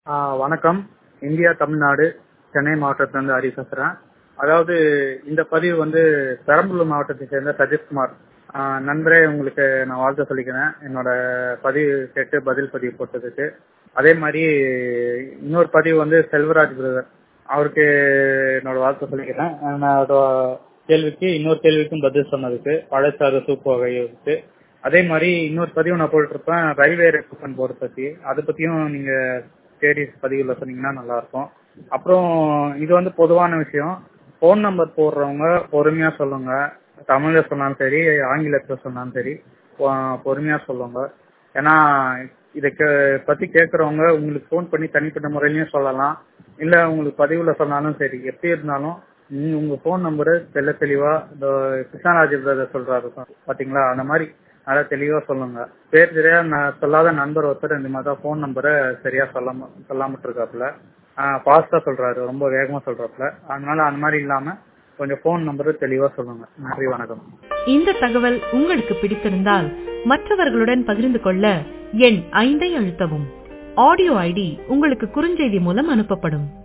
ஆ, வணக்கம் இந்தியா தமிழ்நாடு சென்னை மாவட்டத்திலிருந்து ஹரி பேசுறேன் அதாவது இந்த பதிவு வந்து பெரம்பலூர் மாவட்டத்தை சேர்ந்த சஜித்குமார் ஆ, நண்பரே உங்களுக்கு நான் வாழ்த்து சொல்லிக்கிறேன் என்னோட பதிவு கேட்டு பதில் பதிவு போட்டதுக்கு அதே மாதிரி இன்னொரு பதிவு வந்து செல்வராஜ் பிரதர் அவருக்கு என்னோட வாழ்த்து சொல்லிக்கிறேன் என்னோட கேள்விக்கு இன்னொரு கேள்விக்கும் பதில் சொன்னதுக்கு பழச்சாறு சூப்பு வகைக்கு அதே மாதிரி இன்னொரு பதிவு நான் போட்டுருப்பேன் ரயில்வே ரெக்ரூட்மெண்ட் போர்டு பத்தி அதை பத்தியும் நீங்க தேடி பதிவுல சொன்னீங்கன்னா நல்லா இருக்கும் அப்புறம் இது வந்து பொதுவான விஷயம் ஃபோன் நம்பர் போடுறவங்க பொறுமையா சொல்லுங்க தமிழ்ல சொன்னாலும் சரி ஆங்கிலத்துல சொன்னாலும் சரி பொ- பொறுமையா சொல்லுங்க ஏன்னா இதை கே- பத்தி கேட்கறவங்க உங்களுக்கு ஃபோன் பண்ணி தனிப்பட்ட முறையிலயும் சொல்லலாம் இல்ல உங்களுக்கு பதிவுல சொன்னாலும் சரி எப்படி இருந்தாலும் நீங்க உங்க ஃபோன் நம்பரு தெள்ள தெளிவா இந்த கிருஷ்ணராஜ் பிரதர் சொல்றாரு பாத்தீங்களா அந்த மாதிரி நல்லா தெளிவா சொல்லுங்க பேர் சரியா நான் சொல்லாத நண்பர் ஒருத்தர் இந்த மாதிரி தான் ஃபோன் நம்பரை சரியா சொல்லாம சொல்லாமட்டு இருக்காப்புல ஃபாஸ்டா சொல்றாரு ரொம்ப வேகமா சொல்றாப்புல அதனால அந்த மாதிரி இல்லாம கொஞ்சம் ஃபோன் நம்பரு தெளிவா சொல்லுங்க நன்றி வணக்கம் இந்த தகவல் உங்களுக்கு பிடித்திருந்தால் மற்றவர்களுடன் பகிர்ந்து கொள்ள எண் ஐந்தை அழுத்தவும் ஆடியோ ஐடி உங்களுக்கு குறுஞ்செய்தி மூலம் அனுப்பப்படும்